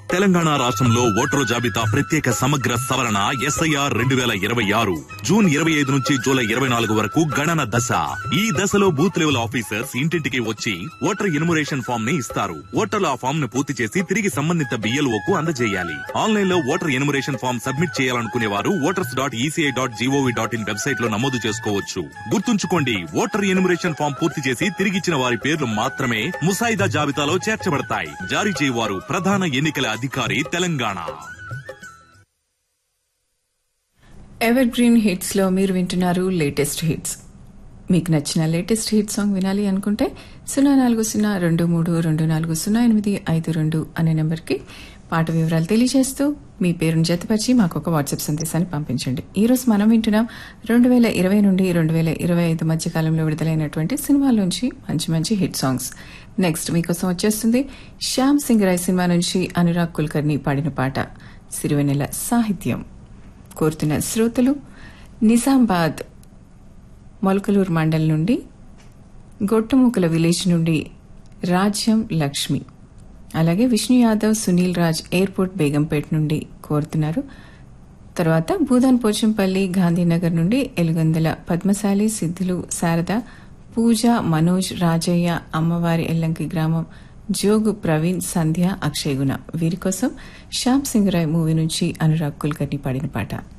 తెలంగాణ రాష్ట్రంలో ఓటరు జాబితా ప్రత్యేక సమగ్ర సవరణ ఎస్ఐఆర్ రెండు వేల ఇరవై ఆరు జూన్ ఇరవై ఐదు నుంచి జూలై ఇరవై నాలుగు వరకు గణన దశ ఈ దశలో బూత్ లెవెల్ ఆఫీసర్స్ ఇంటింటికి వచ్చి ఓటర్ ఎన్యుమరేషన్ ఫామ్ ని ఇస్తారు ఓటర్లు ఆ ఫామ్ ను పూర్తి చేసి తిరిగి సంబంధిత బిఎల్ఓ కు అందజేయాలి ఆన్లైన్ లో ఓటర్ ఎన్యుమరేషన్ ఫామ్ సబ్మిట్ చేయాలనుకునే వారు voters dot ECI dot GOV dot in website లో నమోదు చేసుకోవచ్చు గుర్తుంచుకోండి ఓటర్ ఎన్యుమరేషన్ ఫామ్ పూర్తి చేసి తిరిగిచ్చిన వారి పేర్లు మాత్రమే ముసాయిదా జాబితాలో చేర్చబడతాయి జారీ చేయవారు ప్రధాన ఎన్నికల అధికారి తెలంగాణ ఎవర్ గ్రీన్ హిట్స్ లో మీరు వింటున్నారు లేటెస్ట్ హిట్స్ మీకు నచ్చిన లేటెస్ట్ హిట్ సాంగ్ వినాలి అనుకుంటే సున్నా నాలుగు సున్నా రెండు మూడు రెండు నాలుగు సున్నా ఎనిమిది ఐదు రెండు అనే నెంబర్కి పాట వివరాలు తెలియజేస్తూ మీ పేరును జతపరిచి మాకు ఒక వాట్సాప్ సందేశాన్ని పంపించండి ఈ రోజు మనం వింటున్నాం రెండు వేల ఇరవై నుండి రెండు వేల ఇరవై ఐదు మధ్య కాలంలో విడుదలైనటువంటి సినిమాల్లోంచి మంచి మంచి హిట్ సాంగ్స్ నెక్స్ట్ మీకోసం వచ్చేస్తుంది శ్యామ్ సింగ్ రాయ్ సినిమా నుంచి అనురాగ్ కుల్కర్ని పాడిన పాట సిరివెన్నెల సాహిత్యం కోరుతున్న శ్రోతలు నిజామాబాద్ మొలకలూరు మండల్ నుండి గొట్టముకల విలేజ్ నుండి రాజ్యం లక్ష్మి అలాగే విష్ణు యాదవ్ సునీల్ రాజ్ ఎయిర్పోర్ట్ బేగంపేట నుండి కోరుతున్నారు తర్వాత భూదాన్ పోచంపల్లి గాంధీనగర్ నుండి ఎలుగొందల పద్మశాలి సిద్ధులు శారద పూజ మనోజ్ రాజయ్య అమ్మవారి ఎల్లంకి గ్రామం జోగు ప్రవీణ్ సంధ్య అక్షయ్ గుణ వీరి కోసం శ్యామ్ సింగ్ రాయ్ మూవీ నుంచి అనురాగ్ కుల్కర్ని పాడిన పాట